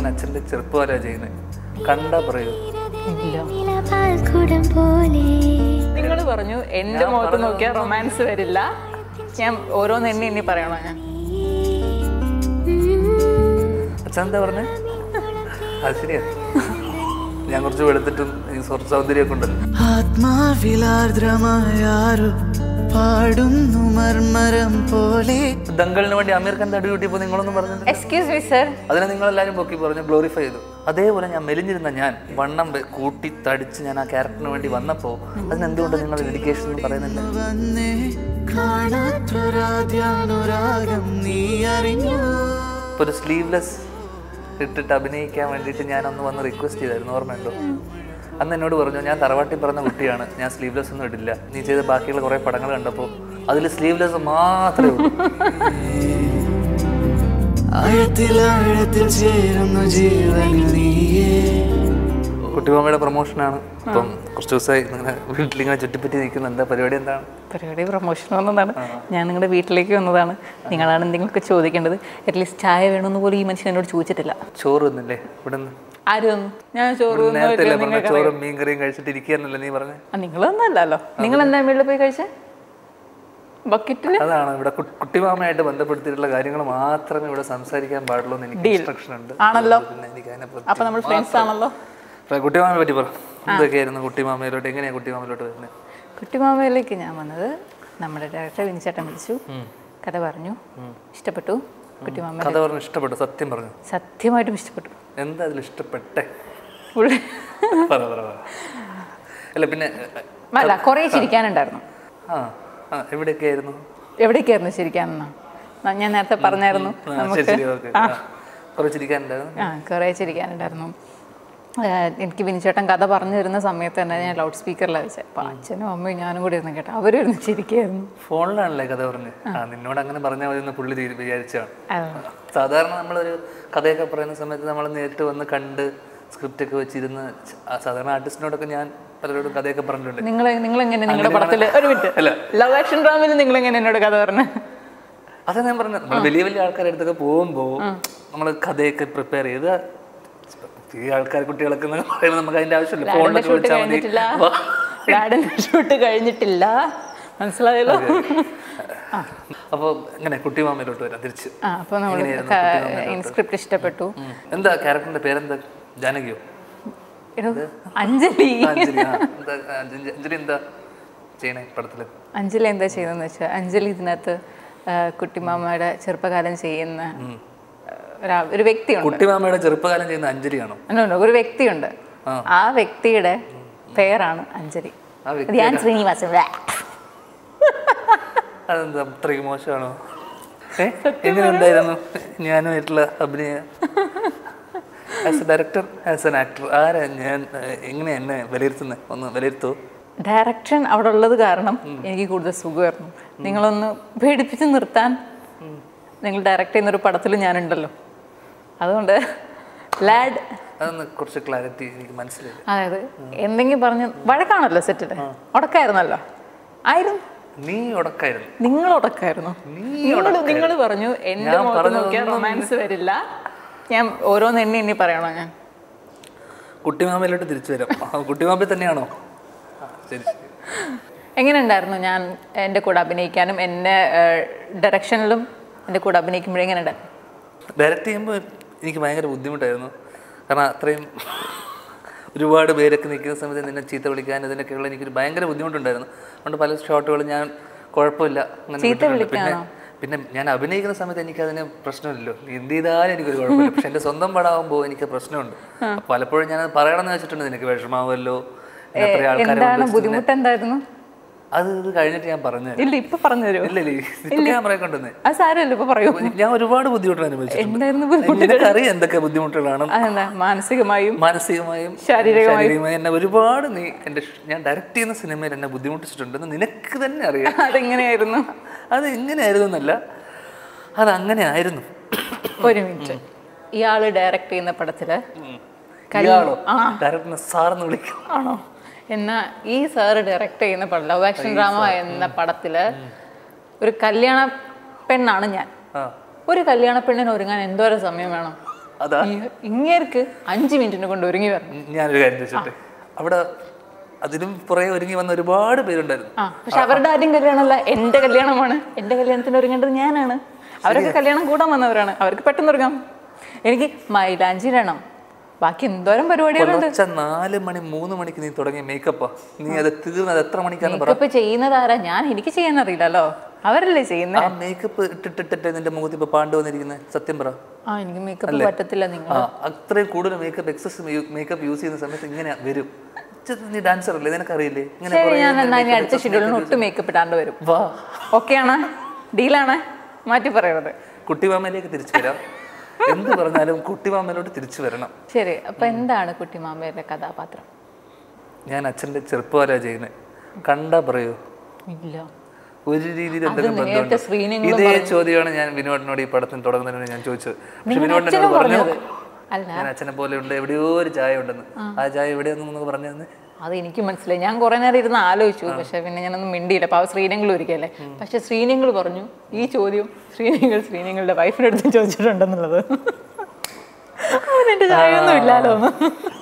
അച്ഛൻ്റെ ചെറുപ്പകാല ചെയ്യുന്നത് കണ്ടാ പറയൂ ഇല്ല നിലപാൽക്കുടം പോലെ നിങ്ങൾ പറഞ്ഞു എന്റെ മുഖത്ത് നോക്കിയാൽ റൊമാൻസ് വരില്ല ഞാൻ ഓരോന്ന് എണ്ണി എണ്ണി പറയണോ ഞാൻ അച്ഛൻ എന്താ പറഞ്ഞേ അത് ശരിയാ ഞാൻ കുറച്ച് വെളുത്തിട്ടും ഈ കുറച്ച് സൗന്ദര്യമൊക്കെ ഉണ്ടല്ലോ ആത്മാവിലാർദ്രമായാരു പാടുന്നു മർമരം പോലെ ദങ്കലിന് വേണ്ടി അമീർ ഖാൻ തടി കൂട്ടിയപ്പോൾ നിങ്ങളൊന്നും പറഞ്ഞില്ല എക്സ്ക്യൂസ് മീ സർ അതിനെ നിങ്ങളെല്ലാവരും പൊക്കി പറഞ്ഞു ഗ്ലോറിഫൈ ചെയ്തു അതേപോലെ ഞാൻ മെലിഞ്ഞിരുന്ന ഞാൻ വണ്ണം വെ- കൂട്ടി തടിച്ച് ഞാൻ ആ ക്യാരക്ടറിന് വേണ്ടി വന്നപ്പോൾ അതിനെന്തുകൊണ്ട് നിങ്ങൾ ഡെഡിക്കേഷൻ എന്ന് പറയുന്നില്ല വന്നേ കാണാത്തൊരാദ്യാനുരാഗം നീ അറിഞ്ഞു ഇപ്പോൾ ഒരു സ്ലീവ്ലെസ് ഇട്ടിട്ട് അഭിനയിക്കാൻ വേണ്ടിയിട്ട് ഞാൻ അന്ന് വന്ന് റിക്വസ്റ്റ് ചെയ്തായിരുന്നു ഓർമ്മയുണ്ടോ അന്ന് എന്നോട് പറഞ്ഞു ഞാൻ തറവാട്ടിൽ പറഞ്ഞ കുട്ടിയാണ് ഞാൻ സ്ലീവ്ലെസ് ഒന്നും ഇടില്ല നീ ചെയ്ത ബാക്കിയുള്ള കുറേ പടങ്ങൾ കണ്ടപ്പോൾ അതിൽ സ്ലീവ്ലെസ് മാത്രമേ ഉള്ളൂ ആഴത്തിൽ ആഴത്തിൽ ചേരുന്നു ജീവനിൽ നീയേ കുട്ടിമാമയുടെ പ്രൊമോഷനാണ് അപ്പം കുറച്ച് ദിവസമായി ഇങ്ങനെ വീട്ടിലിങ്ങനെ ചുറ്റിപ്പറ്റി നിൽക്കുന്ന എന്താ പരിപാടി എന്താണ് പരിപാടി പ്രൊമോഷൻ വന്നതാണ് ഞാൻ നിങ്ങളുടെ വീട്ടിലേക്ക് വന്നതാണ് നിങ്ങളാണ് എന്തെങ്കിലുമൊക്കെ ചോദിക്കേണ്ടത് അറ്റ്ലീസ്റ്റ് ചായ വേണമെന്ന് പോലും ഈ മനുഷ്യൻ എന്നോട് ചോദിച്ചിട്ടില്ല ചോറ് തിന്നില്ലേ ഇവിടെ നിന്ന് ആരും ഒന്നും ഞാൻ ചോറ് ഒന്നും നേരത്തെ ഇല്ല, പറഞ്ഞ നിങ്ങൾക്ക് ചോറും മീൻ കറിയും കഴിച്ചിട്ട് ഇരിക്കുകയെന്നല്ലേ നീ പറഞ്ഞേ ആ, നിങ്ങളൊന്നും അല്ലല്ലോ നിങ്ങൾ എന്താ വീട്ടിൽ പോയി കഴിച്ചേ ബക്കറ്റിൽ അതാണ് ഇവിടെ കു- കുട്ടിമാമയായിട്ട് ബന്ധപ്പെടുത്തിയിട്ടുള്ള കാര്യങ്ങൾ മാത്രമേ ഇവിടെ സംസാരിക്കാൻ പാടുള്ളൂ എന്ന് എനിക്ക് ഇൻസ്ട്രക്ഷൻ ഉണ്ട് ആണല്ലോ പിന്നെ എനിക്ക് അതിനെ അപ്പൊ നമ്മൾ ഫ്രണ്ട്സ് ആണല്ലോ കുട്ടിമാമയെ പറ്റി പറ എന്തൊക്കെയായിരുന്നു കുട്ടിമാമയിലോട്ട് എങ്ങനെയാ കുട്ടിമാമയിലോട്ട് വരുന്നത് കുട്ടിമാമയിലേക്ക് ഞാൻ വന്നത് നമ്മുടെ ഡയറക്ടർ വിനിച്ചേട്ടൻ വിളിച്ചു കഥ പറഞ്ഞു ഇഷ്ടപ്പെട്ടു കുട്ടിമാമ കഥ പറഞ്ഞ് ഇഷ്ടപ്പെട്ടു സത്യം പറഞ്ഞു സത്യമായിട്ടും ഇഷ്ടപ്പെട്ടു എന്താ അതിൽ ഇഷ്ടപ്പെട്ടെ പുള്ളി പറ പറ പറ അല്ല പിന്നെ അല്ല കുറേ ചിരിക്കാനുണ്ടായിരുന്നു ആ ആ എവിടെയൊക്കെ ആയിരുന്നു എവിടേക്കായിരുന്നു ചിരിക്കാനെന്നാ ന- ഞാൻ നേരത്തെ പറഞ്ഞായിരുന്നു ആ, ശരി നമുക്ക് ശരി ഓക്കെ കുറച്ച് ഇരിക്കാനുണ്ടായിരുന്നു ആ കുറേ ചിരിക്കാനുണ്ടായിരുന്നു ആ, എനിക്ക് വിനിച്ചേട്ടൻ കഥ പറഞ്ഞു തരുന്ന സമയത്ത് തന്നെ ഞാൻ ലൗഡ് സ്പീക്കറിലാണ് വെച്ചത് അപ്പോൾ അച്ഛനും അമ്മയും ഞാനും കൂടി ഇരുന്ന് കേട്ടോ അവരും ഇരുന്ന് ചിരിക്കായിരുന്നു ഫോണിലാണല്ലേ കഥ പറഞ്ഞ് ആ നിന്നോട് അങ്ങനെ പറഞ്ഞാൽ മതി എന്ന് പുള്ളി തീരു- വിചാരിച്ചതാണ് ആ. സാധാരണ നമ്മളൊരു കഥയൊക്കെ പറയുന്ന സമയത്ത് നമ്മൾ നേരിട്ട് വന്ന് കണ്ട് സ്ക്രിപ്റ്റ് ഒക്കെ വെച്ചിരുന്ന് ച- ആ സാധാരണ ആർട്ടിസ്റ്റിനോടൊക്കെ ഞാൻ പലരോടും കഥയൊക്കെ പറഞ്ഞിട്ടുണ്ട് നിങ്ങൾ നിങ്ങളെങ്ങനെ നിങ്ങളുടെ പടത്തിൽ ഒരു മിനിറ്റ് അല്ല. ലവ് ആക്ഷൻ ഡ്രാമയിൽ നിങ്ങളെങ്ങനെ എന്നോട് കഥ പറഞ്ഞു അതാ ഞാൻ പറഞ്ഞത് നമ്മൾ വലിയ വലിയ ആൾക്കാരുടെ അടുത്തൊക്കെ പോകുമ്പോൾ നമ്മൾ കഥയൊക്കെ പ്രിപ്പയർ ചെയ്ത് ഈ ആൾക്കാർ കുട്ടികളൊക്കെ എന്ന് പറയുമ്പോൾ നമുക്ക് അതിന്റെ ആവശ്യമില്ല ലാഡിന്റെ ഫോണിലൊക്കെ ഷൂട്ട് വിളിച്ചാൽ മതി കഴിഞ്ഞിട്ടില്ല ലാഡിന്റെ ഷൂട്ട് കഴിഞ്ഞിട്ടില്ല മനസ്സിലായല്ലോ അപ്പോൾ ഇങ്ങനെ കുട്ടിമാമയിലോട്ട് വരാം തിരിച്ച് ആ അപ്പോൾ നമ്മൾ എങ്ങനെയായിരുന്നു കുട്ടിമാമയിലോട്ട്? സ്ക്രിപ്റ്റ് ഇഷ്ടപ്പെട്ടു ഉം. എന്താ ക്യാരക്ടറിന്റെ പേരെന്താ ജാനകിയോ എടോ, അഞ്ജലി ആ, അഞ്ജലി ആ. എന്താ അഞ്ജലി അഞ്ജലി എന്താ ചെയ്യണേ പടത്തില് അഞ്ജലി എന്താ ചെയ്യുന്നതെന്ന് വെച്ചാൽ അഞ്ജലി ഇതിനകത്ത് ആ, കുട്ടിമാമയുടെ ചെറുപ്പകാലം ചെയ്യുന്ന ഒരാ- ഒരു വ്യക്തിയുണ്ട് കുട്ടിമാമയുടെ ചെറുപ്പകാലം ചെയ്യുന്ന അഞ്ജലിയാണോ No, no, ഒരു വ്യക്തിയുണ്ട് ആ വ്യക്തിയുടെ പേരാണ് അഞ്ജലി ആ അത് ഞാൻ ശ്രീനിവാസൻ വ്യാ. അതെന്താ അത്രയ്ക്ക് മോശമാണോ ഏ എങ്ങനെ ഉണ്ടായിരുന്നു ഞാനുമായിട്ടുള്ള അഭിനയം as a director as an actor ആരാ ഞാൻ ഏഹ്, എങ്ങനെ എന്നെ വിലയിരുത്തുന്നത് ഒന്ന് വിലയിരുത്തോ ഡയറക്ഷൻ അവിടെ ഉള്ളത് കാരണം എനിക്ക് കൂടുതൽ സുഖമായിരുന്നു നിങ്ങളൊന്ന് പേടിപ്പിച്ച് നിർത്താൻ നിങ്ങൾ ഡയറക്റ്റ് ചെയ്യുന്നൊരു പടത്തിൽ ഞാനുണ്ടല്ലോ അതുകൊണ്ട് ലാഡ് അതൊന്ന് കുറച്ച് ക്ലാരിറ്റി എനിക്ക് മനസ്സിലായി അതായത് എന്തെങ്കിലും പറഞ്ഞ് വഴക്കാണല്ലോ സെറ്റിൽ ഉടക്കായിരുന്നല്ലോ ആയിരുന്നു നീ ഉടക്കായിരുന്നു നിങ്ങൾ ഉടക്കായിരുന്നു നിങ്ങൾ നിങ്ങൾ പറഞ്ഞു എന്റെ ഞാൻ മുഖത്ത് പറഞ്ഞതൊന്നും നോക്കിയാൽ റൊമാൻസ് വരില്ല ഞാൻ ഓരോന്ന് എണ്ണി എണ്ണി പറയണോ ഞാൻ കുട്ടിമാമയിലോട്ട് തിരിച്ചു വരാം ആ, കുട്ടിമാമയിൽ തന്നെയാണോ ആ, ശരി ശരി എങ്ങനെ ഉണ്ടായിരുന്നു ഞാൻ എൻ്റെ കൂടെ അഭിനയിക്കാനും എന്നെ ഡയറക്ഷനിലും എൻ്റെ കൂടെ അഭിനയിക്കുമ്പോഴേ എങ്ങനെ ഉണ്ടായിരുന്നു ഡയറക്റ്റ് ചെയ്യുമ്പോൾ എനിക്ക് ഭയങ്കര ബുദ്ധിമുട്ടായിരുന്നു കാരണം അത്രയും ഒരുപാട് പേരൊക്കെ നിൽക്കുന്ന സമയത്ത് നിന്നെ ചീത്ത വിളിക്കാൻ ഇതിനൊക്കെയുള്ള എനിക്കൊരു ഭയങ്കര ബുദ്ധിമുട്ടുണ്ടായിരുന്നു അതുകൊണ്ട് പല ഷോട്ടുകളും ഞാൻ കുഴപ്പമില്ല അങ്ങനെ ചീത്ത വിട്ടിട്ടുണ്ട്. പിന്നെ പിന്നെ ഞാൻ അഭിനയിക്കുന്ന സമയത്ത് എനിക്ക് അതിന് പ്രശ്നമില്ലല്ലോ എന്ത് ചെയ്താലും എനിക്കൊരു കുഴപ്പമില്ല പക്ഷെ എൻ്റെ സ്വന്തം പടമാകുമ്പോൾ എനിക്ക് പ്രശ്നമുണ്ട് അപ്പൊ പലപ്പോഴും ഞാൻ പറയണമെന്ന് വെച്ചിട്ടുണ്ട് നിനക്ക് വിഷമാവുമല്ലോ എന്നെ അത്രയും ആൾക്കാരെ എന്താണ് കൊണ്ട് ബുദ്ധിമുട്ട് എന്തായിരുന്നു അത് ഇത് കഴിഞ്ഞിട്ട് ഞാൻ പറഞ്ഞു ഇല്ല ഇപ്പൊ പറഞ്ഞു തരുമോ ഇല്ല ഇല്ല ഇപ്പൊ ഞാൻ കൊണ്ടുവന്നേ അത് സാരമല്ല ഇപ്പൊ പറയൂ ഞാൻ ഒരുപാട് ബുദ്ധിമുട്ടുകൾ അനുഭവിച്ചിട്ടുണ്ട് എന്തായിരുന്നു ബുദ്ധിമുട്ട് നിനക്കറിയാം എന്തൊക്കെ ബുദ്ധിമുട്ടുകളാണ് അതെന്താ മാനസികമായും മാനസികമായും ശാരീരികമായും. ശാരീരികമായും എന്നെ ഒരുപാട് നീ എൻ്റെ ഷ്- ഞാൻ ഡയറക്റ്റ് ചെയ്യുന്ന സിനിമയിൽ എന്നെ ബുദ്ധിമുട്ടിച്ചിട്ടുണ്ടെന്ന് നിനക്ക് തന്നെ അറിയാം അതെങ്ങനെയായിരുന്നു അത് എങ്ങനെയായിരുന്നു എന്നല്ല അത് അങ്ങനെ ആയിരുന്നു ഒരു മിനിറ്റ് ഇയാള് ഡയറക്റ്റ് ചെയ്യുന്ന പടത്തില് ഇയാളോ ഡയറക്ടറിനെ സാറെന്ന് വിളിക്കും ആണോ എന്നാ ഈ സാറ് ഡയറക്റ്റ് ചെയ്യുന്ന പടം ലവ് ആക്ഷൻ ഡ്രാമ എന്ന പടത്തില് ഒരു കല്യാണ പെണ്ണാണ് ഞാൻ ആ ഒരു കല്യാണ പെണ്ണിന് ഒരുങ്ങാൻ എന്തോരം സമയം വേണം അതാ ഈ- ഇങ്ങേർക്ക് അഞ്ച് മിനിറ്റിനെ കൊണ്ട് ഒരുങ്ങി വരണം ഞാനൊരു കാര്യം ചോദിച്ചോട്ടെ അവിടെ അതിലും പുറകെ ഒരുങ്ങി വന്ന ഒരുപാട് പേരുണ്ടായിരുന്നു ആ പക്ഷെ അവരുടെ ആദ്യം കല്യാണമല്ല എൻ്റെ കല്യാണമാണ് എൻ്റെ കല്യാണത്തിന് ഒരുങ്ങേണ്ടത് ഞാനാണ് അവരൊക്കെ കല്യാണം കൂടാൻ വന്നവരാണ് അവർക്ക് പെട്ടെന്ന് ഒരുങ്ങാം എനിക്ക് മൈലാഞ്ചി ഇടണം ബാക്കി എന്തോരം പരിപാടികളുണ്ട് പുലർച്ചെ നാല് മണി മൂന്ന് മണിക്ക് നീ തുടങ്ങിയ മേക്കപ്പാ നീ അത് തീർന്നത് എത്ര മണിക്കാന്ന് പറ മേക്കപ്പ് ചെയ്യുന്നത് ആരാ ഞാൻ എനിക്ക് ചെയ്യാൻ അറിയില്ലല്ലോ അവരല്ലേ ചെയ്യുന്നത് ആ മേക്കപ്പ് ഇട്ടിട്ടിട്ടിട്ട് നിന്റെ മുഖത്ത് ഇപ്പൊ പാണ്ട് വന്നിരിക്കുന്നത് സത്യം പറ ആ എനിക്ക് മേക്കപ്പ് പറ്റത്തില്ല നിങ്ങൾ ആ അത്രയും കൂടുതൽ മേക്കപ്പ് എക്സസ് മേക്കപ്പ് യൂസ് ചെയ്യുന്ന സമയത്ത് ഇങ്ങനെ വരും ഛെ, നീ ഡാൻസർ അല്ലേ നിനക്കറിയില്ലേ ഇങ്ങനെ ശരി കുറേ ഞാൻ എന്നാ ഇനി makeup അടുത്ത excess ഷെഡ്യൂളിന് makeup ഒട്ടും മേക്കപ്പ് ഇടാണ്ട് വരും വാ ഓക്കെയാണ് ഡീലാണ് മാറ്റി പറയരുത് കുട്ടിമാമയിലേക്ക് തിരിച്ചു വരാം എന്ത് പറഞ്ഞാലും കുട്ടിമാമയിലോട്ട് തിരിച്ചു വരണം ശരി അപ്പൊ എന്താണ് കുട്ടിമാമയുടെ കഥാപാത്രം ഞാൻ അച്ഛന്റെ ചെറുപ്പകാരാ ചെയ്യുന്നത് കണ്ടാ പറയൂ ഇല്ല ഒരു രീതിയിൽ എന്തെങ്കിലും നേരത്തെ ബന്ധമുണ്ടോ ശ്രീനിങ്ങളും ഇതേ ചോദ്യമാണ് ഞാൻ വിനോദിനോട് ഈ പടത്തിന് തുടങ്ങുന്നതിന് ഞാൻ ചോദിച്ചത് പക്ഷെ നിങ്ങൾ വിനോദിനോട് അച്ഛനും പറഞ്ഞു പറഞ്ഞത് അല്ല ഞാൻ അച്ഛനെ പോലെ ഉണ്ട് എവിടെയോ ഒരു ചായ ഉണ്ടെന്ന് ആ ചായ എവിടെയാണെന്ന് പറഞ്ഞു തന്നെ അത് എനിക്ക് മനസ്സിലായി ഞാൻ കുറെ നേരം ഇരുന്ന് ആലോചിച്ചു പക്ഷെ പിന്നെ ഞാനൊന്നും മിണ്ടിയില്ല അപ്പൊ അവ ശ്രീനങ്ങൾ ഒരിക്കലേ പക്ഷെ ശ്രീനങ്ങൾ പറഞ്ഞു ഈ ചോദ്യം ശ്രീനങ്ങൾ ശ്രീനങ്ങളുടെ വൈഫിന്റെ അടുത്ത് ചോദിച്ചിട്ടുണ്ടെന്നുള്ളത് അവനെന്റെ ചായയൊന്നും ഇല്ലാലോ എന്ന്.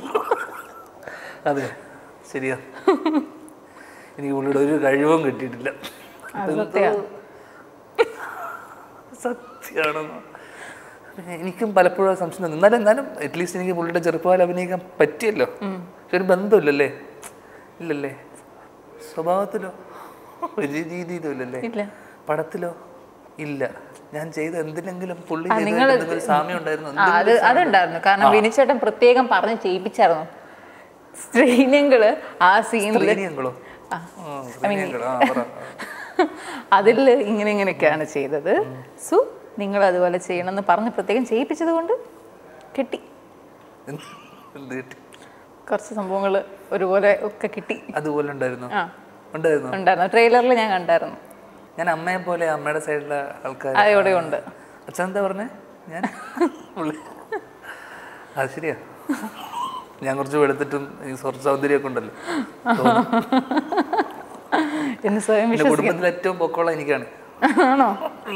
അതെ ശരിയാ എനിക്ക് പുള്ളിയുടെ ഒരു കഴിവും കിട്ടിയിട്ടില്ല അത് സത്യാ. സത്യമാണെന്നോ പിന്നെ എനിക്കും പലപ്പോഴും ആ സംശയം തോന്നി എന്നാലും എന്നാലും അറ്റ്ലീസ്റ്റ് എനിക്ക് പുള്ളിയുടെ ചെറുപ്പകാലം അഭിനയിക്കാൻ പറ്റിയല്ലോ പക്ഷെ ഒരു ബന്ധമില്ലല്ലേ ഇല്ലല്ലേ സ്വഭാവത്തിലോ ഒരു രീതിയിലും ഇല്ലല്ലേ ഇല്ല പടത്തിലോ ഇല്ല ഞാൻ ചെയ്ത എന്തിനെങ്കിലും പുള്ളി ആ, ചെയ്ത നിങ്ങള് എന്തെങ്കിലും ഒരു സാമ്യം ഉണ്ടായിരുന്നു ആ, അത് അതുണ്ടായിരുന്നു കാരണം വിനിച്ചേട്ടൻ പ്രത്യേകം പറഞ്ഞ് ചെയ്യിപ്പിച്ചായിരുന്നു ശ്രീനങ്ങള് ആ സീനിൽ ശ്രീനിയങ്കളോ ശ്രീനിയങ്കളോ ആ പറ അതിൽ ഇങ്ങനെ ഇങ്ങനെയൊക്കെയാണ് ചെയ്തത് സു നിങ്ങൾ അതുപോലെ ചെയ്യണമെന്ന് പറഞ്ഞ് പ്രത്യേകം ചെയ്യിപ്പിച്ചത് കൊണ്ട് കിട്ടി എന്ത് എന്ത് കിട്ടി കുറച്ച് സംഭവങ്ങൾ ഒരുപോലെ ഒക്കെ കിട്ടി അതുപോലെ ഉണ്ടായിരുന്നു ആ ഉണ്ടായിരുന്നു ഉണ്ടായിരുന്നു ട്രെയിലറിൽ ഞാൻ കണ്ടായിരുന്നു ഞാൻ അമ്മയെ പോലെ അമ്മയുടെ സൈഡിലെ ആൾക്കാർ അതോടെ ഉണ്ട് അച്ഛൻ എന്താ പറഞ്ഞേ ഞാൻ പുള്ളി അത് ശരിയാ ഞാൻ കുറച്ച് വെളുത്തിട്ടും ഈ കുറച്ച് സൗന്ദര്യമൊക്കെ ഉണ്ടല്ലോ തോന്നും. എന്ന് സ്വയം എന്റെ വിശ്വസിക്കും കുടുംബത്തിൽ ഏറ്റവും പൊക്കമുള്ള എനിക്കാണ് ആണോ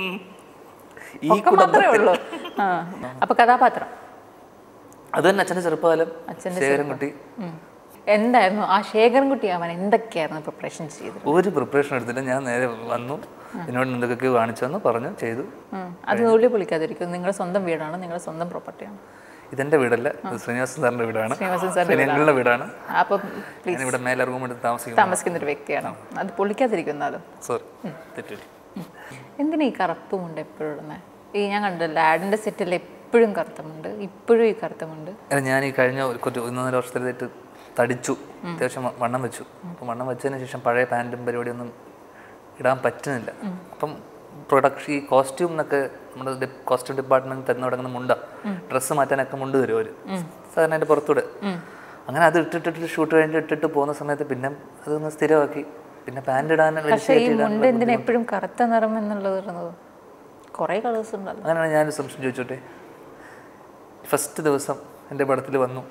ഈ ഒക്കെ മാത്രമേ കുടുംബത്തിൽ ഉള്ളൂ ആ അപ്പൊ കഥാപാത്രം അത് തന്നെ അച്ഛൻ്റെ ചെറുപ്പകാലം അച്ഛൻ്റെ ശേഖരൻകുട്ടി ഉം. എന്തായിരുന്നു ആ ശേഖരൻകുട്ടി അവൻ എന്തൊക്കെയായിരുന്നു പ്രിപ്പറേഷൻ ചെയ്തത് ഒരു പ്രിപ്പറേഷൻ എടുത്തില്ല ഞാൻ നേരെ വന്നു എന്നോട് എന്തൊക്കെ കാണിച്ചു തന്നു പറഞ്ഞു ചെയ്തു ഉം. അത് നുള്ളി പൊളിക്കാതിരിക്കും നിങ്ങളുടെ സ്വന്തം വീടാണ് നിങ്ങളുടെ സ്വന്തം പ്രോപ്പർട്ടിയാണ് ഇതെന്റെ വീടല്ല ഇത് ശ്രീനിവാസൻ സാറിന്റെ വീടാണ് ശ്രീനിവാസൻ സാറിന്റെ ശ്രീനിങ്ങളുടെ വീടാണ് അപ്പം പ്ലീസ് ഞാനിവിടെ മേലെ റൂം എടുത്ത് താമസിക്കുന്നു താമസിക്കുന്ന ഒരു വ്യക്തിയാണ് അത് പൊളിക്കാതിരിക്കുന്നാലും സോറി തെറ്റി എന്തിനാ ഈ കറുപ്പുമുണ്ട് എപ്പോഴും ഇടുന്നത് ഈ ഞാൻ കണ്ടല്ലോ ആഡിൻ്റെ സെറ്റിൽ എപ്പോഴും കറുത്തമുണ്ട് ഇപ്പോഴും ഈ കറുത്തമുണ്ട് അല്ല ഞാൻ ഈ കഴിഞ്ഞ ഒരു കുറച്ച് ഒന്നൊന്നര വർഷത്തിലായിട്ട് തടിച്ചു അത്യാവശ്യം വ- വണ്ണം വെച്ചു അപ്പം വണ്ണം വെച്ചതിന് ശേഷം പഴയ പാൻറ്റും പരിപാടിയൊന്നും ഇടാൻ പറ്റുന്നില്ല അപ്പം പ്രൊഡക്ഷൻ ഈ കോസ്റ്റ്യൂം എന്നൊക്കെ നമ്മുടെ കോസ്റ്റ്യൂം ഡിപ്പാർട്ട്മെന്റ് തന്നു തുടങ്ങുന്ന മുണ്ട ഡ്രസ്സ് മാറ്റാനൊക്കെ മുണ്ട് തരും അവർ സാധാരണ അതിൻ്റെ പുറത്തൂടെ അങ്ങനെ അത് ഇട്ടിട്ടിട്ട് ഷൂട്ട് കഴിഞ്ഞ് ഇട്ടിട്ട് പോകുന്ന സമയത്ത് പിന്നെ അതൊന്ന് സ്ഥിരമാക്കി പിന്നെ പാൻറ് ഇടാൻ പക്ഷേ ഈ മുണ്ട് എന്തിനാ എപ്പോഴും കറുത്ത നിറം എന്നുള്ളത് ഇടുന്നത് കുറേ കളേഴ്സ് ഉണ്ടല്ലോ അങ്ങനെയാണ് ഞാനൊരു സംശയം ചോദിച്ചോട്ടെ ഫസ്റ്റ് ദിവസം എൻ്റെ പടത്തിൽ വന്നു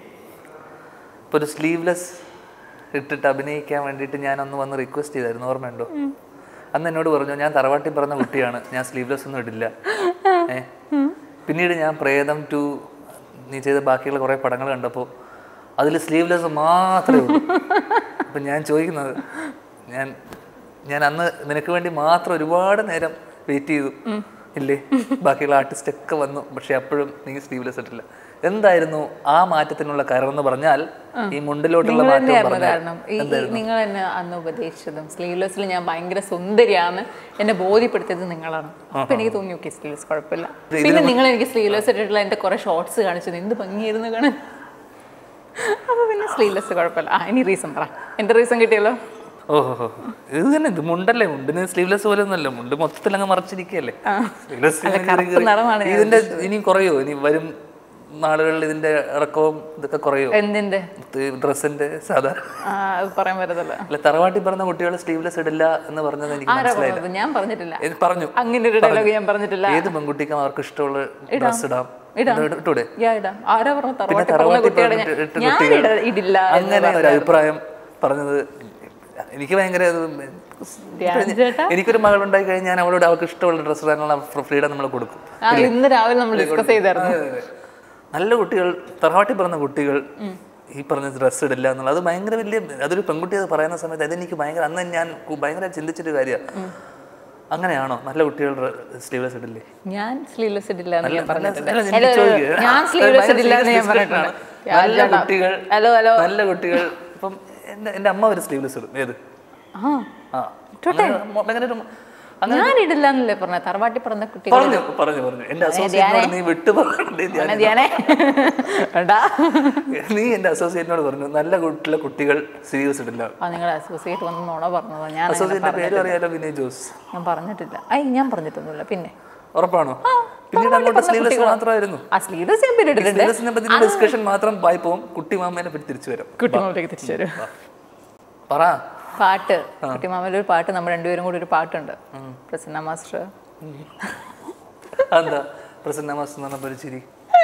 ഇപ്പോൾ ഒരു സ്ലീവ്ലെസ് ഇട്ടിട്ട് അഭിനയിക്കാൻ വേണ്ടിയിട്ട് ഞാൻ അന്ന് വന്ന് റിക്വസ്റ്റ് ചെയ്തായിരുന്നു ഓർമ്മയുണ്ടോ അന്ന് എന്നോട് പറഞ്ഞു ഞാൻ തറവാട്ടിൽ പറഞ്ഞ കുട്ടിയാണ് ഞാൻ സ്ലീവ്ലെസ് ഒന്നും ഇടില്ല ഏ പിന്നീട് ഞാൻ പ്രേതം ടു നീ ചെയ്ത ബാക്കിയുള്ള കുറേ പടങ്ങൾ കണ്ടപ്പോൾ അതിൽ സ്ലീവ്ലെസ് മാത്രമേ ഉള്ളൂ അപ്പം ഞാൻ ചോദിക്കുന്നത് ഞാൻ ഞാൻ അന്ന് നിനക്ക് വേണ്ടി മാത്രം ഒരുപാട് നേരം വെയിറ്റ് ചെയ്തു ഇല്ലേ ബാക്കിയുള്ള ആർട്ടിസ്റ്റ് ഒക്കെ വന്നു പക്ഷെ അപ്പോഴും നീ സ്ലീവ്ലെസ് ഇട്ടില്ല എന്തായിരുന്നു ആ മാറ്റത്തിനുള്ള കാരണം എന്ന് പറഞ്ഞാൽ ഈ മുണ്ടിലോട്ടുള്ള നിങ്ങൾ മാറ്റം തന്നെയായിരുന്നു പറഞ്ഞാൽ കാരണം ഈ ഈ നിങ്ങൾ എന്നെ അന്ന് ഉപദേശിച്ചതും സ്ലീവ്ലെസ്സിൽ ഞാൻ ഭയങ്കര സുന്ദരിയാണ് എന്നെ ബോധ്യപ്പെടുത്തിയത് നിങ്ങളാണ് അപ്പൊ എനിക്ക് തോന്നി ഓക്കെ സ്ലീവ്ലെസ് കുഴപ്പമില്ല പിന്നെ നിങ്ങൾ എനിക്ക് സ്ലീവ്ലെസ് ഇട്ടിട്ടുള്ള എന്റെ കുറെ ഷോർട്സ് കാണിച്ചത് എന്ത് ഭംഗിയായിരുന്നു കാണാൻ അപ്പൊ പിന്നെ സ്ലീവ്ലെസ് കുഴപ്പമില്ല ആ ഇനി റീസൺ പറ എന്റെ റീസൺ കിട്ടിയല്ലോ ഓഹോ ഇത് തന്നെ ഇത് മുണ്ടല്ലേ മുണ്ടിന് സ്ലീവ്ലെസ് പോലെ ഒന്നുമല്ല മുണ്ട് മൊത്തത്തിൽ അങ്ങ് മറച്ചിരിക്കുകയല്ലേ Sleeveless അല്ല, ഇങ്ങനെ കറുപ്പ് കീറി- നിറമാണ് ഞാൻ ഇതിന്റെ ഇനി കുറയോ ഇനി വരും നാളുകളിൽ ഇതിന്റെ ഇറക്കവും ഇതൊക്കെ കുറയോ എന്തിന്റെ ഡ്രസ്സിന്റെ സാധാരണ ആ, അത് പറയാൻ പറ്റത്തില്ല അല്ല തറവാട്ടി പറഞ്ഞ കുട്ടികൾ സ്ലീവ്ലെസ് ഇടില്ല എന്ന് പറഞ്ഞത് എനിക്ക് ആരാ മനസ്സിലായില്ല പറഞ്ഞത് ഞാൻ പറഞ്ഞിട്ടില്ല ഇത് പറഞ്ഞു അങ്ങനെ ഒരു ഡയലോഗ് ഞാൻ പറഞ്ഞിട്ടില്ല ഏത് പെൺകുട്ടിക്കും അവർക്ക് ഇഷ്ടമുള്ള ഡ്രസ് ഇടാം ഇടാം. ഇത് ഇട്ടൂടെ യാ ഇടാം ആരാ പറഞ്ഞ പിന്നെ തറവാട്ടി പറഞ്ഞ തറവാട്ടി കുട്ടികളെ ഞാൻ- പറഞ്ഞിട്ട് ഇട്ട ഞാൻ കുട്ടികൾ ഇട- ഇടില്ല എന്ന് അങ്ങനെ ഒരു അഭിപ്രായം പറഞ്ഞത് എനിക്ക് ഭയങ്കര അത് ധ്യാൻ ചേട്ടാ എനിക്കൊരു മകളുണ്ടായി കഴിഞ്ഞാൽ ഞാൻ അവളോട് അവൾക്ക് ഇഷ്ടമുള്ള ഡ്രസ്സ് ഇടാനുള്ള ഫ്രീഡം നമ്മൾ കൊടുക്കും ആ ഇന്ന് രാവിലെ നമ്മൾ ഡിസ്കസ് ചെയ്തായിരുന്നു നല്ല കുട്ടികൾ തറവാട്ടി പറഞ്ഞ കുട്ടികൾ ഈ പറഞ്ഞ ഡ്രസ്സ് ഇടില്ല എന്നുള്ളത് അത് ഭയങ്കര വലിയ അതൊരു പെൺകുട്ടി അത് പറയുന്ന സമയത്ത് അതെനിക്ക് ഭയങ്കര അന്ന് ഞാൻ കു- ഭയങ്കര ചിന്തിച്ചൊരു കാര്യമാണ് അങ്ങനെയാണോ നല്ല കുട്ടികൾ സ്ലീവ്ലെസ് ഇടില്ലേ ഞാൻ സ്ലീവ്ലെസ് ഇടില്ല എന്ന് ഞാൻ നല്ല- പറഞ്ഞിട്ടുണ്ട് അല്ല, ഞാൻ ഹലോ ചോദിക്കുക. ഞാൻ അത് സ്ലീവ്ലെസ് ഭയങ്കര ഇടില്ല എന്ന് ഞാൻ serious discussion പറഞ്ഞിട്ടുണ്ട് ആണ്. നല്ല കുട്ടികൾ ഹലോ ഹലോ നല്ല കുട്ടികൾ ഇപ്പം എന്റെ എന്റെ അമ്മ ഒരു സ്ലീവ്ലെസ് ഇടും ഏത് ആ ആ അങ്ങനെ ഭയങ്കര ഒരു- അങ്ങനെ ഞാൻ ഇടില്ല എന്നല്ലേ പറഞ്ഞ തറവാട്ടി പറഞ്ഞ കുട്ടികൾ പറഞ്ഞു പറഞ്ഞു പറഞ്ഞു എന്റെ അസോസിയേറ്റിനോട് നീ വിട്ടു പറഞ്ഞേ അങ്ങനെ ധ്യാനേ വേണ്ടാ നീ എന്റെ അസോസിയേറ്റിനോട് പറഞ്ഞു നല്ല കുട്ടിയുള്ള കുട്ടികൾ സ്ലീവ്സ് ഇടില്ല ആ നിങ്ങൾ അസോസിയേറ്റ് വന്ന് നുണ പറഞ്ഞതാ ഞാൻ അങ്ങനെ അസോസിയേറ്റിന്റെ പേര് അറിയാലോ വിനയ് ജോസ് ഞാൻ പറഞ്ഞിട്ടില്ല ഐ ഞാൻ പറഞ്ഞിട്ടൊന്നുമില്ല പിന്നെ ഉറപ്പാണോ പിന്നീട് അങ്ങോട്ട് സ്ലീവ്ലെസ് മാത്രമായിരുന്നു ആ സ്ലീവ്ലെസ് ഞാൻ പേര് ഇട്ടിട്ടുണ്ട് സ്ലീവ്ലെസിനെ പറ്റി ഡിസ്കഷൻ മാത്രം പോയി പോകും കുട്ടി മാമേനെ പറ്റി തിരിച്ചു വരും കുട്ടിമാമയിലേക്ക് തിരിച്ചു വരും പറ പാട്ട് കുട്ടിമാമയിൽ ഒരു പാട്ട് നമ്മൾ രണ്ടുപേരും കൂടി ഒരു പാട്ടുണ്ട് പ്രസന്ന മാസ്റ്റർ എന്താ പ്രസന്ന മാസ്റ്റർ എന്ന് പറഞ്ഞ ചിരി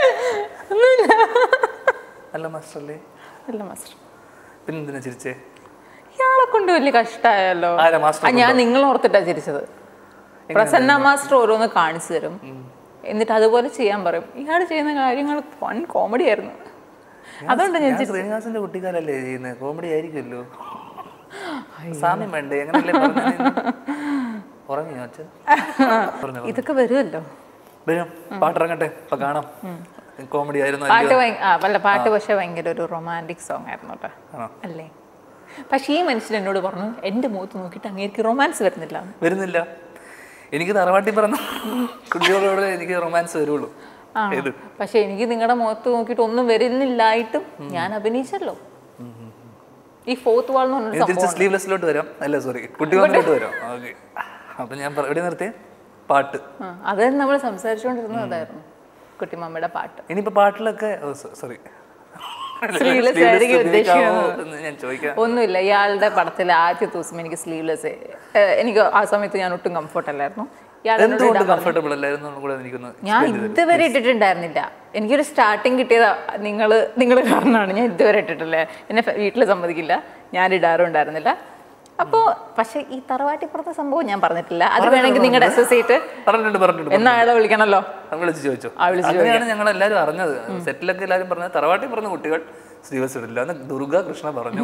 അല്ല മാസ്റ്റർ അല്ലേ അല്ല മാസ്റ്റർ പിന്നെ എന്തിനാ ചിരിച്ചേ ഇയാളെ കൊണ്ട് വലിയ കഷ്ടമായല്ലോ ആരാ മാസ്റ്റർ ആ ഞാൻ നിങ്ങൾ ഓർത്തിട്ടാ ചിരിച്ചത് പ്രസന്ന മാസ്റ്റർ ഓരോന്ന് കാണിച്ചു തരും എന്നിട്ട് അതുപോലെ ചെയ്യാൻ പറയും ഇയാൾ ചെയ്യുന്ന കാര്യങ്ങൾ വൺ കോമഡി ആയിരുന്നു അതുകൊണ്ട് ഞാൻ ഞാൻ ശ്രീനിവാസന്റെ കുട്ടിക്കാലല്ലേ ചെയ്യുന്നത് കോമഡി ആയിരിക്കുമല്ലോ സാമ്യം വേണ്ടേ എങ്ങനെയല്ലേ പറഞ്ഞത്? ഉറങ്ങിയോ അച്ഛൻ പറഞ്ഞു ഇതൊക്കെ വരുമല്ലോ വരും പാട്ടിറങ്ങട്ടെ അപ്പൊ കാണാം കോമഡി ആയിരുന്നു പാട്ട് ഭയ- ആ അല്ല പാട്ട് പക്ഷെ ഭയങ്കര ഒരു റൊമാൻറ്റിക് സോങ് ആയിരുന്നു കേട്ടോ ആണോ? അല്ലേ പക്ഷേ ഈ മനുഷ്യൻ എന്നോട് പറഞ്ഞു എൻ്റെ മുഖത്ത് നോക്കിയിട്ട് അങ്ങേക്ക് റൊമാൻസ് വരുന്നില്ല എന്ന്. വരുന്നില്ല എനിക്ക് തറവാട്ടി പറഞ്ഞ കുട്ടികളോട് എനിക്ക് റൊമാൻസ് വരുള്ളൂ ആണോ? ഏത് പക്ഷെ എനിക്ക് നിങ്ങളുടെ മുഖത്ത് നോക്കിയിട്ട് ഒന്നും വരുന്നില്ലായിട്ടും ഞാൻ അഭിനയിച്ചല്ലോ ഈ ഫോർത്ത് വാൾ എന്ന് പറഞ്ഞൊരു ഇനി തിരിച്ച് സംഭവം സ്ലീവ്ലെസ്സിലോട്ട് വരാം അല്ല സോറി കുട്ടികളിലോട്ട് വരാം ഓക്കെ അപ്പൊ ഞാൻ പറ- എവിടെ നിർത്തിയേ പാട്ട് അത് നമ്മൾ സംസാരിച്ചുകൊണ്ടിരുന്നത് അതായിരുന്നു കുട്ടിമാമ്മയുടെ പാട്ട് ഇനിയിപ്പോ പാട്ടിലൊക്കെ സോറി Sleeveless ആയിരിക്കും ഉദ്ദേശിക്കുന്നത്. ഞാൻ ചോദിക്കാം ഒന്നുമില്ല ഇയാളുടെ പടത്തിലെ ആദ്യ ദിവസം എനിക്ക് സ്ലീവ്ലെസ് എനിക്ക് ആ സമയത്ത് ഞാൻ ഒട്ടും കംഫർട്ട് അല്ലായിരുന്നു ഇയാൾ എന്നോട് എന്തുകൊണ്ട് ഇടാൻ പറഞ്ഞു. കംഫർട്ടബിൾ അല്ലായിരുന്നു എന്നും കൂടെ എനിക്കൊന്ന് ഞാൻ ഇതുവരെ ഇട്ടിട്ടുണ്ടായിരുന്നില്ല എനിക്കൊരു സ്റ്റാർട്ടിങ് കിട്ടിയത് നിങ്ങൾ നിങ്ങൾ കാരണമാണ് ഞാൻ ഇതുവരെ ഇട്ടിട്ടില്ല എന്നെ വീട്ടിൽ സമ്മതിക്കില്ല ഞാൻ ഇടാറും ഉണ്ടായിരുന്നില്ല അപ്പോൾ പക്ഷേ ഈ തറവാട്ടിപ്പുറത്തെ സംഭവം ഞാൻ പറഞ്ഞിട്ടില്ല അത് വേണമെങ്കിൽ നിങ്ങളുടെ അസോസിയേറ്റ് പറഞ്ഞിട്ടുണ്ട് പറഞ്ഞിട്ടുണ്ട് എന്നാ അയാളെ വിളിക്കണല്ലോ അത് വിളിച്ച് ചോദിച്ചു ആ, വിളിച്ച് അങ്ങനെയാണ് ഞങ്ങൾ എല്ലാവരും അറിഞ്ഞത് സെറ്റിലൊക്കെ എല്ലാവരും പറഞ്ഞത് തറവാട്ടി പറഞ്ഞ കുട്ടികൾ സ്ലീവ്സ് ഇടില്ല എന്ന് ദുർഗ കൃഷ്ണ പറഞ്ഞു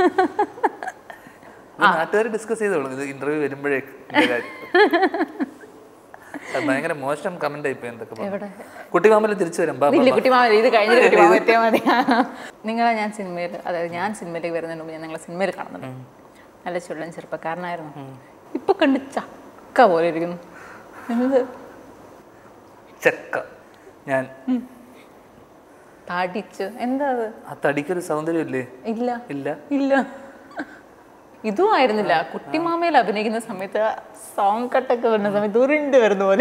നാട്ടുകാർ ഡിസ്കസ് ചെയ്തോളൂ ഇത് ഇന്റർവ്യൂ വരുമ്പോഴേ ഇതിന്റെ കാര്യം. അത് ഭയങ്കര മോശം കമന്റ് ആയിപ്പോയി എന്തൊക്കെ പറഞ്ഞു. കുട്ടിമാമല തിരിച്ചു വരാം ബാ, ബാ, ഇല്ല ബാ. കുട്ടിമാവൻ ഇത് കഴിഞ്ഞിട്ട് കുട്ടിമാവൻ എത്തിയാൽ മതി നിങ്ങളെ ഞാൻ സിനിമയിൽ അതായത് ഞാൻ സിനിമയിലേക്ക് വരുന്നതിന് മുമ്പ് ഞാൻ നിങ്ങളെ സിനിമയിൽ കാണുന്നുണ്ട് നല്ല ചുള്ളൻ ചെറുപ്പക്കാരനായിരുന്നു ഇപ്പൊ കണ്ട് ചക്ക പോലെ ഇരിക്കുന്നു എന്ത് ചെക്ക ഞാൻ തടിച്ച് എന്താ അത് ആ തടിക്കൊരു സൗന്ദര്യം ഇല്ലേ ഇല്ല ഇല്ല ഇല്ല ഇതും ആയിരുന്നില്ല കുട്ടിമാമയിൽ അഭിനയിക്കുന്ന സമയത്ത് സോങ് കട്ടൊക്കെ വരുന്ന സമയത്ത് ഉരുണ്ട് വരുന്ന പോലെ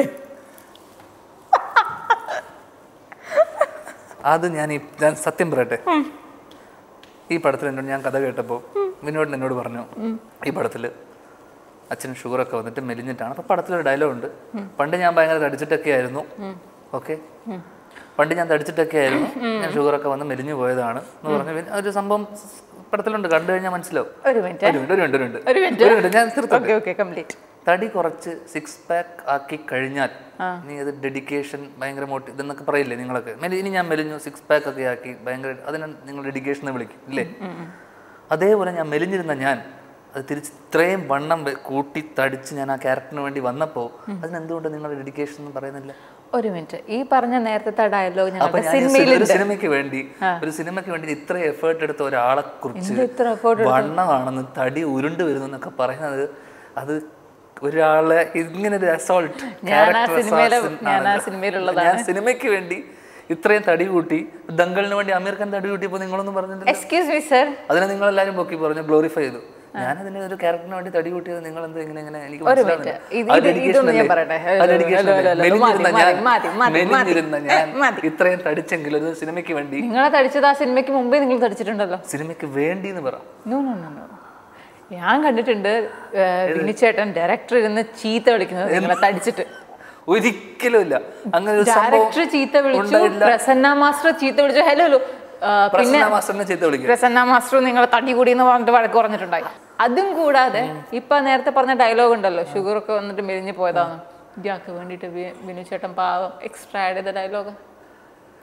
അത് ഞാൻ ഈ ഞാൻ സത്യം പറയട്ടെ ഈ പടത്തിൽ എന്നോട് ഞാൻ കഥ കേട്ടപ്പോൾ വിനോദൻ എന്നോട് പറഞ്ഞു ഈ പടത്തിൽ അച്ഛന് ഷുഗറൊക്കെ വന്നിട്ട് മെലിഞ്ഞിട്ടാണ് അപ്പോൾ പടത്തിലൊരു ഡയലോഗ് ഉണ്ട് പണ്ട് ഞാൻ ഭയങ്കര തടിച്ചിട്ടൊക്കെ ആയിരുന്നു ഓക്കെ പണ്ട് ഞാൻ തടിച്ചിട്ടൊക്കെ ആയിരുന്നു ഞാൻ ഷുഗറൊക്കെ വന്ന് മെലിഞ്ഞു പോയതാണ് എന്ന് പറഞ്ഞു പിന്നെ ഒരു സംഭവം പടത്തിലുണ്ട് കണ്ടു കഴിഞ്ഞാൽ മനസ്സിലാവും ഒരു മിനിറ്റ് ഒരു മിനിറ്റ് ഒരു മിനിറ്റ് ഒരു മിനിറ്റ് ഒരു മിനിറ്റ് ഒരു മിനിറ്റ് ഞാൻ തീർത്തോട്ടെ ഓക്കെ ഓക്കെ കംപ്ലീറ്റ് തടി കുറച്ച് സിക്സ് പാക്ക് ആക്കി കഴിഞ്ഞാൽ നീ അത് ഡെഡിക്കേഷൻ ഭയങ്കര മോട്ടി ഇതെന്നൊക്കെ പറയില്ലേ നിങ്ങളൊക്കെ മെലി- ഇനി ഞാൻ മെലിഞ്ഞു സിക്സ് പാക്ക് ഒക്കെ ആക്കി ഭയങ്കര അതിനെ നിങ്ങൾ ഡെഡിക്കേഷൻ എന്ന് വിളിക്കും ഇല്ലേ അതേപോലെ ഞാൻ മെലിഞ്ഞിരുന്ന ഞാൻ അത് തിരിച്ച് ഇത്രയും വണ്ണം വെ- കൂട്ടി തടിച്ച് ഞാൻ ആ ക്യാരക്ടറിന് വേണ്ടി വന്നപ്പോൾ അതിനെന്തുകൊണ്ട് നിങ്ങൾ ഡെഡിക്കേഷൻ എന്ന് പറയുന്നില്ല ഒരു മിനിറ്റ് ഈ പറഞ്ഞ നേരത്തെ ഡയലോഗ് അപ്പൊ ഞങ്ങളുടെ ഞാൻ ഈ സി- ഒരു സിനിമയിലുണ്ട് സിനിമയ്ക്ക് വേണ്ടി ഒരു സിനിമയ്ക്ക് വേണ്ടി ഇത്ര എഫേർട്ട് എടുത്ത ഒരാളെ കുറിച്ച് എന്ത് ഇത്ര effort വണ്ണമാണെന്ന് തടി ഉരുണ്ട് വരുന്നു എന്നൊക്കെ പറയുന്നത് അത് ഒരാളെ ഇങ്ങനെ ഒരു അസോൾട്ട് ഞാൻ ആ സിനിമയിലെ- ഞാൻ ആ സിനിമയിലുള്ളതാണ്. ഞാൻ സിനിമയ്ക്ക് വേണ്ടി ഇത്രയും തടി കൂട്ടി ദങ്കലിന് വേണ്ടി അമീർ ഖാൻ തടി കൂട്ടിയപ്പോൾ നിങ്ങളൊന്നും പറഞ്ഞിട്ടില്ല എക്സ്ക്യൂസ് മീ സർ അതിനെ നിങ്ങൾ എല്ലാവരും പൊക്കി പറഞ്ഞു ഗ്ലോറിഫൈ ചെയ്തു ഞാൻ അതിന് ഒരു ക്യാരക്ടറിന് വേണ്ടി തടി കൂട്ടിയത് നിങ്ങൾ എന്ത് ഇങ്ങനെ ഇങ്ങനെ എനിക്ക് ഒരു മനസ്സിലാവുന്നില്ല. മിനിറ്റ്. ഇത് ആ ഇത് dedication ഇതൊന്ന് ഞാൻ അല്ലേ? പറയട്ടെ. ആ ഹലോ, dedication ഹലോ, അല്ലേ? ഹലോ, മെലിഞ്ഞിരുന്ന മതി, ഞാൻ- മതി, മതി, മതി. മെലിഞ്ഞിരുന്ന ഞാൻ മതി. ഇത്രയും തടിച്ചെങ്കിൽ ഒരു സിനിമയ്ക്ക് വേണ്ടി നിങ്ങളെ തടിച്ചത് ആ സിനിമയ്ക്ക് മുമ്പേ നിങ്ങൾ തടിച്ചിട്ടുണ്ടല്ലോ സിനിമയ്ക്ക് വേണ്ടി എന്ന് പറ നോ നോ നോ നോ ഞാൻ കണ്ടിട്ടുണ്ട് വിനിച്ചേട്ടൻ ഡയറക്ടർ ഇരുന്ന് ചീത്ത വിളിക്കുന്നത് നിങ്ങളെ തടിച്ചിട്ട് ഒരിക്കലും ഇല്ല അങ്ങനെ ഒരു സംഭവം ഡയറക്ടർ ചീത്ത വിളിച്ചു ഉണ്ടായില്ല. പ്രസന്ന മാസ്റ്റർ ചീത്ത വിളിച്ചു ഹലോ ഹലോ ആ, പിന്നെ പ്രസന്ന മാസ്റ്ററിനെ ചീത്ത വിളിക്കുക പ്രസന്ന മാസ്റ്റർ നിങ്ങളെ തടി കൂടി എന്ന് പറഞ്ഞിട്ട് വഴക്ക് പറഞ്ഞിട്ടുണ്ടായി അതും കൂടാതെ ഇപ്പൊ നേരത്തെ പറഞ്ഞ ഡയലോഗ് ഉണ്ടല്ലോ ഷുഗർ ഒക്കെ വന്നിട്ട് മെലിഞ്ഞു പോയതാണ് ഇയാൾക്ക് വേണ്ടിയിട്ട് വി- വിനു ചേട്ടൻ പാവം എക്സ്ട്രാ ആഡ് ചെയ്ത ഡയലോഗ്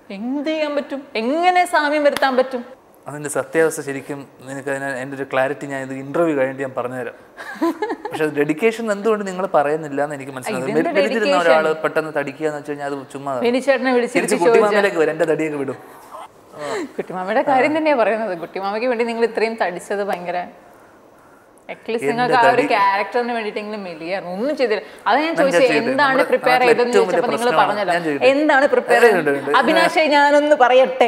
എന്ത് ചെയ്യാൻ പറ്റും എങ്ങനെ സാമ്യം വരുത്താൻ പറ്റും അതിന്റെ സത്യാവസ്ഥ ശരിക്കും നിനക്ക് അതിന് എൻ്റെ ഒരു ക്ലാരിറ്റി ഞാൻ ഇത് ഇന്റർവ്യൂ കഴിഞ്ഞിട്ട് ഞാൻ പറഞ്ഞുതരാം പക്ഷെ അത് ഡെഡിക്കേഷൻ എന്തുകൊണ്ട് നിങ്ങൾ പറയുന്നില്ല എന്ന് എനിക്ക് മനസ്സിലാകും ഇതെന്ത് മെലിഞ്ഞിരുന്ന ഒരാൾ പെട്ടെന്ന് തടിക്കുക എന്ന് വെച്ച് കഴിഞ്ഞാൽ അത് ചുമ്മാ വിനിച്ചേട്ടനെ തിരിച്ച് വിളിച്ചിട്ട് കുട്ടിമാമയിലേക്ക് വരും എൻ്റെ തടിയൊക്കെ വിടും കുട്ടിമാമയുടെ കാര്യം തന്നെയാ പറയുന്നത് കുട്ടിമാമയ്ക്ക് വേണ്ടി നിങ്ങൾ ഇത്രയും തടിച്ചത് ഭയങ്കര അറ്റ്ലീസ്റ്റ് നിങ്ങൾക്ക് ആ ഒരു ക്യാരക്ടറിന് വേണ്ടിയിട്ടെങ്കിലും മെലിയായിരുന്നു ഒന്നും ചെയ്തില്ല അത് ഞാൻ ചോദിച്ചത് ചെയ്തത്. എന്താണ് നമ്മുടെ പ്രിപ്പയർ നാട്ടിലെ ചെയ്തതെന്ന് ഏറ്റവും വലിയ ചോദിച്ചപ്പോൾ നിങ്ങൾ പ്രശ്നമാണ്. പറഞ്ഞല്ലോ ഞാൻ ചെയ്തത്. എന്താണ് പ്രിപ്പയർ ഉണ്ട്, ഉണ്ട്, ഉണ്ട്. അഭിനാഷേ ഞാനൊന്ന് പറയട്ടെ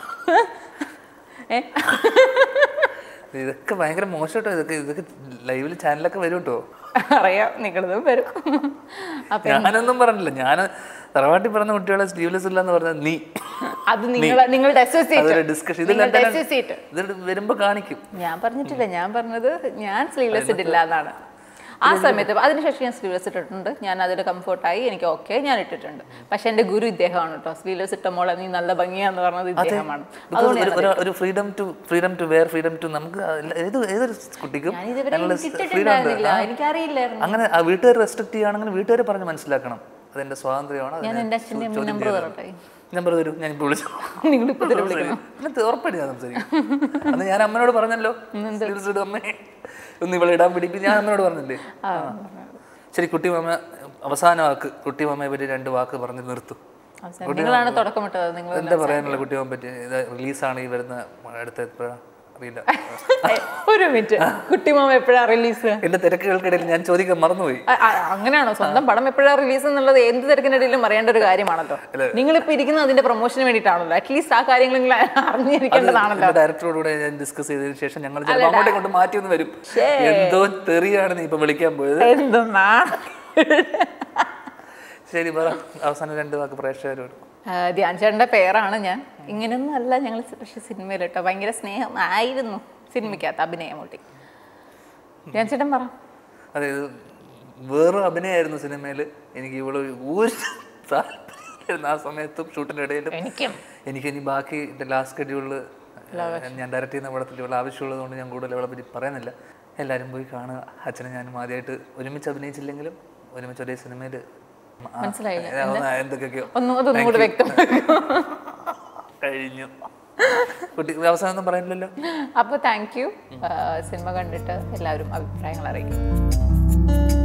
ഏ? ഇതൊക്കെ ഭയങ്കര മോശമായിട്ടോ ഇതൊക്കെ ഇതൊക്കെ ലൈവിൽ ചാനലൊക്കെ വരും കേട്ടോ അറിയാം നിങ്ങളതും വരും അപ്പൊ ഞാനൊന്നും പറഞ്ഞില്ല ഞാൻ തറവാട്ടി പറഞ്ഞ കുട്ടികളെ സ്ലീവ്ലെസ് ഇല്ല എന്ന് പറഞ്ഞത് നീ അത് നിങ്ങൾ നിങ്ങളുടെ അസോസിയേറ്റ് അതൊരു ഡിസ്കഷൻ നിങ്ങളുടെ ഇതെല്ലാം അസോസിയേറ്റ് ഇത് വരുമ്പോ കാണിക്കും ഞാൻ പറഞ്ഞിട്ടില്ല ഞാൻ പറഞ്ഞത് ഞാൻ സ്ലീവ്ലെസ് ഇട്ടില്ല എന്നാണ് ആ സമയത്ത് അതിനുശേഷം ഞാൻ സ്ലീവ്ലെസ് ഇട്ടിട്ടുണ്ട് ഞാൻ അതിൽ കംഫർട്ടായി എനിക്ക് ഓക്കെ ഞാൻ ഇട്ടിട്ടുണ്ട് പക്ഷെ എൻ്റെ ഗുരു ഇദ്ദേഹമാണ് കേട്ടോ സ്ലീവ്ലെസ് ഇട്ട മോളെ നീ നല്ല ഭംഗിയാന്ന് പറഞ്ഞത് ഇദ്ദേഹമാണ് Because അതുകൊണ്ട് ഒരു- ഒരു- ഒരു freedom to freedom to where freedom to നമുക്ക് എല്ലാ- ഏത് ഏതൊരു കുട്ടിക്കും ഞാൻ ഇതുവരെ അതിനുള്ള എനിക്ക് freedom ഉണ്ട്. ഇട്ടിട്ടുണ്ടായിരുന്നില്ല ആ. എനിക്കറിയില്ലായിരുന്നു അങ്ങനെ ആ വീട്ടുകാർ റെസ്ട്രിക്ട് ചെയ്യുകയാണെങ്കിൽ വീട്ടുകാർ പറഞ്ഞ് മനസ്സിലാക്കണം അതെന്റെ സ്വാതന്ത്ര്യമാണ് ഞാൻ അതിനെ എൻ്റെ അച്ഛൻ്റെ ചോ- ചോദ്യം നമ്പർ ചെയ്യരുത്. തരട്ടെ നമ്പർ തരൂ ഞാൻ ഇപ്പോൾ വിളിച്ചു നിങ്ങളിപ്പോൾ ഇതിൽ വിളിക്കണം എന്നിട്ട് ഉറപ്പായിട്ട് ഞാൻ സംസാരിക്കും അന്ന് ഞാൻ അമ്മനോട് പറഞ്ഞല്ലോ Sleeves ഇടും അമ്മേ ഒന്ന് ഇവിടെ ഇടാൻ പിടിക്കും ഞാൻ അമ്മനോട് പറഞ്ഞില്ലേ ആ. ശരി കുട്ടി മാമ അവസാന വാക്ക് കുട്ടി മാമയെ പറ്റി രണ്ട് വാക്ക് പറഞ്ഞ് നിർത്തും അവസാനം നിങ്ങളാണ് തുടക്കമിട്ടത് നിങ്ങൾ എന്താ പറയാനുള്ള കുട്ടി മാമയെ പറ്റി ഇത് റിലീസാണ് ഈ വരുന്ന അടുത്ത എപ്പോഴാ അറിയില്ല ഒരു മിനിറ്റ് കുട്ടിമാമ എപ്പോഴാ റിലീസ് എന്റെ തിരക്കുകൾക്കിടയിൽ ഞാൻ ചോദിക്കാൻ മറന്നുപോയി അങ്ങനെയാണോ സ്വന്തം പടം എപ്പോഴാ റിലീസ് എന്നുള്ളത് എന്ത് തിരക്കിനിടയിലും അറിയേണ്ട ഒരു കാര്യമാണല്ലോ നിങ്ങളിപ്പോ ഇരിക്കുന്നത് അതിന്റെ പ്രൊമോഷന് വേണ്ടിയിട്ടാണല്ലോ അറ്റ്ലീസ്റ്റ് ആ കാര്യങ്ങൾ നിങ്ങൾ അറിഞ്ഞിരിക്കേണ്ടതാണല്ലോ ഡയറക്ടറോട് ഞാൻ ഡിസ്കസ് ചെയ്തതിനു ശേഷം ഞങ്ങൾ ചിലപ്പോൾ അങ്ങോട്ടും കൊണ്ട് മാറ്റി ഒന്ന് വരും എന്തോ തെറിയാണ് നീ ഇപ്പൊ വിളിക്കാൻ പോയത് എന്തെന്നാ ശരി പറ അവസാനം രണ്ട് വാക്ക് പ്രേക്ഷകരോട് ധ്യാൻ ചേട്ടന്റെ പേരാണ് ഞാൻ ഇങ്ങനെയൊന്നും അല്ല ഞങ്ങൾ പക്ഷെ സിനിമയിൽ കേട്ടോ ഭയങ്കര സ്നേഹം ആയിരുന്നു സിനിമയ്ക്കകത്ത് അഭിനയമൂട്ടി ധ്യാൻ ചേട്ടൻ പറ അതായത് വേറെ അഭിനയമായിരുന്നു സിനിമയിൽ എനിക്ക് ഇവിടെ ഒരു താല്പര്യമില്ലായിരുന്നു ആ സമയത്തും ഷൂട്ടിൻ്റെ ഇടയിലും എനിക്കും എനിക്ക് ഇനി ബാക്കി ലാസ്റ്റ് ഷെഡ്യൂളിൽ ഞാൻ ഡയറക്റ്റ് ചെയ്യുന്ന പടത്തിൽ ഇവിടെ ആവശ്യമുള്ളത് കൊണ്ട് ഞാൻ കൂടുതൽ അവളെ പറ്റി പറയുന്നില്ല എല്ലാവരും പോയി കാണുക അച്ഛനും ഞാനും ആദ്യമായിട്ട് ഒരുമിച്ച് അഭിനയിച്ചില്ലെങ്കിലും ഒരുമിച്ച് ഒരേ സിനിമയിൽ മനസ്സിലായില്ല. എന്തൊക്കെയൊക്കെയോ ഒന്നും അതൊന്നും കൂടെ വ്യക്തം കഴിഞ്ഞു കുട്ടി അവസാനം ഒന്നും പറയാനില്ലല്ലോ അപ്പോൾ താങ്ക് യു സിനിമ കണ്ടിട്ട് എല്ലാവരും അഭിപ്രായങ്ങൾ അറിയിക്കും